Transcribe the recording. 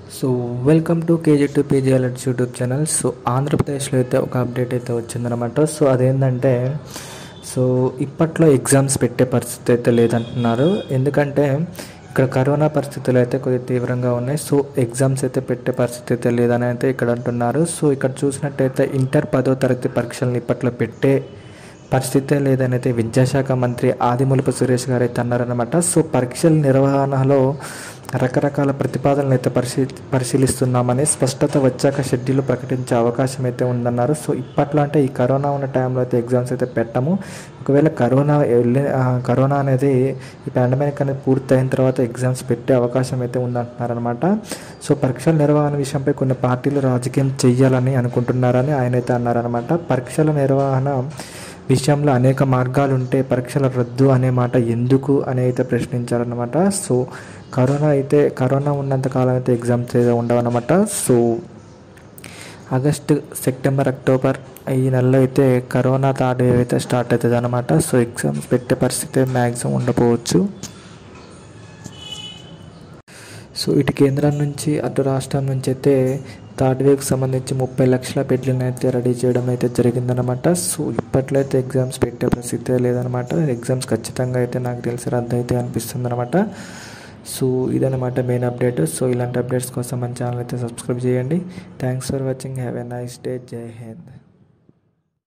so welcome to KG to PG alerts YouTube channel so ఆంధ్రప్రదేశ్లో అయితే ఒక update అయితే వచ్చిందనమాట సో అదేంటంటే సో ఇప్పట్లో ఎగ్జామ్స్ పెట్టే పరిస్థితి అయితే లేదంటున్నారు ఎందుకంటే ఇక్కడ కరోనా పరిస్థితులు అయితే కొద్దిగా తీవ్రంగా ఉన్నాయి సో ఎగ్జామ్స్ అయితే పెట్టే పరిస్థితి అయితే లేదని అయితే ఇక్కడ అంటున్నారు సో ఇక్కడ చూసినట్టయితే ఇంటర్ పదో తరగతి పరీక్షలను ఇప్పట్లో పెట్టే పరిస్థితే లేదని అయితే విద్యాశాఖ మంత్రి ఆదిమూలపు సురేష్ గారు అయితే అన్నారనమాట సో పరీక్షల నిర్వహణలో రకరకాల ప్రతిపాదనలు అయితే పరిశీ పరిశీలిస్తున్నామని స్పష్టత వచ్చాక షెడ్యూల్ ప్రకటించే అవకాశం అయితే ఉందన్నారు సో ఇప్పట్లో అంటే ఈ కరోనా ఉన్న టైంలో అయితే ఎగ్జామ్స్ అయితే పెట్టము ఒకవేళ కరోనా వెళ్ళి ఆ, కరోనా అనేది ఈ పాండమిక్ అనేది పూర్తయిన తర్వాత ఎగ్జామ్స్ పెట్టే అవకాశం అయితే ఉందంటున్నారనమాట సో పరీక్షల నిర్వహణ విషయంపై కొన్ని పార్టీలు రాజకీయం చెయ్యాలని అనుకుంటున్నారని ఆయన అయితే అన్నారనమాట పరీక్షల నిర్వహణ విషయంలో అనేక మార్గాలు ఉంటే పరీక్షల రద్దు అనే మాట ఎందుకు అని అయితే ప్రశ్నించారనమాట సో కరోనా అయితే కరోనా ఉన్నంత కాలం అయితే ఎగ్జామ్స్ అయితే ఉండవన్నమాట సో ఆగస్ట్ సెప్టెంబర్ అక్టోబర్ ఈ నెలలో అయితే కరోనా థర్డ్ వేవ్ అయితే స్టార్ట్ అవుతుంది అనమాట సో ఎగ్జామ్స్ పెట్టే పరిస్థితి మ్యాక్సిమం ఉండకపోవచ్చు సో ఇటు కేంద్రం నుంచి అటు రాష్ట్రం నుంచి అయితే థర్డ్ వేవ్కి సంబంధించి ముప్పై లక్షల బెడ్లను అయితే రెడీ చేయడం అయితే జరిగిందనమాట సో ఇప్పట్లో అయితే ఎగ్జామ్స్ పెట్టే పరిస్థితి లేదనమాట ఎగ్జామ్స్ ఖచ్చితంగా అయితే నాకు తెలిసి రద్దు అయితే అనిపిస్తుంది అనమాట సో ఇదనమాట మెయిన్ అప్డేట్ సో ఇలాంటి అప్డేట్స్ కోసం మన ఛానల్ అయితే సబ్స్క్రైబ్ చేయండి thanks for watching have a nice day జై హింద్